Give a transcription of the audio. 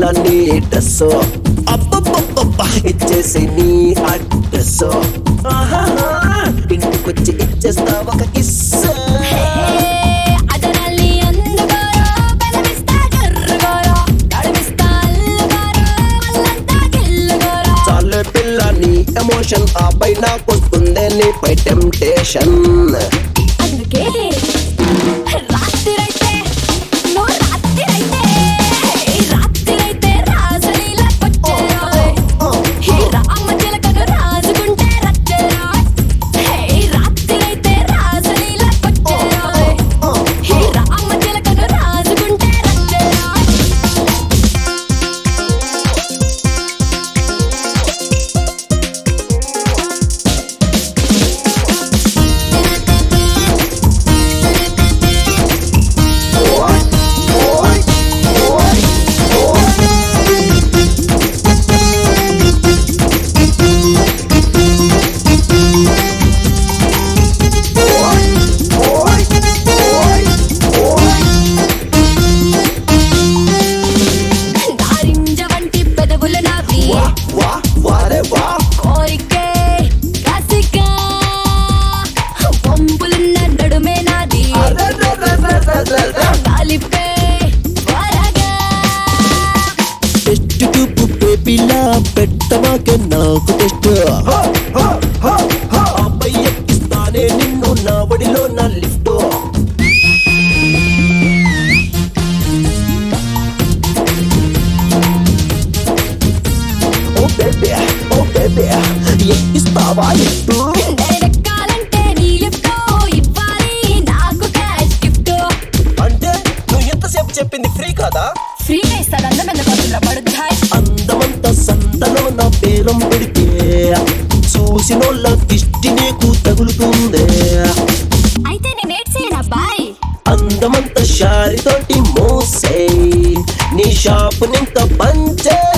నీ డ్రెస్ అబ్బబ్బబ్బబ్బ ఇచ్చేసి నీ అడ్రస్ ఇంటికొచ్చి ఇచ్చేస్తా ఒక కిస్ అదనల్లి అందుకోరా బెదవిస్తా జర్రుకోరా నడిపిస్తా అల్లుకోరా వల్లంతా గిల్లుకోరా చాలే పిల్ల నీ ఎమోషన్ ఆ పై నాకొస్తుందే నీపై టెంప్టేషన్ అందుకే రాత్రిరైతే నువ్వు రాత్రిరైతే రాత్రిరైతే రాసలీలా కొచ్చేరాయ్ హే రామ చిలకను రాజుకుంటే రచ్చేరాయ్ హే రాత్రిరైతే రాసలీలా కొచ్చేరాయ్ హే రామ చిలకను రాజుకుంటే రచ్చేరాయ్ నారింజ వంటి పెదవులు నావి వా వా వారే వా కోరికే రసిక పంపులున్న నడుమే నాది కాలిపే త్వరగా టెస్ట్ ట్యూబ్ బేబీలా పెట్టమాకే నాకు టెస్ట్ అబ్బాయి ఎక్కిస్తానే నిన్ను నా ఒడిలో నా lift oh baby oh baby ఎక్కిస్తావా ఎట్టు నేనెక్కాలంటే నీ లిఫ్ట్ ఇవ్వాలి నాకు క్యాష్ గిఫ్ట్ అంటే నువ్వు ఎంతసేపు చెప్పింది ఫ్రీ కదా ఫ్రీగా ఇస్తాను అందమైన పనుల పడుద్దాయ్ అందమంత సంతలో నా పేరం పెడితే చూసినోళ్ళ దిష్టి నీకు తగులుతుందే అయితే నేను ఏడ్ చేయను అబ్బాయి అందమంత షారితోటి మోసే నీ షాపు నింత పంచే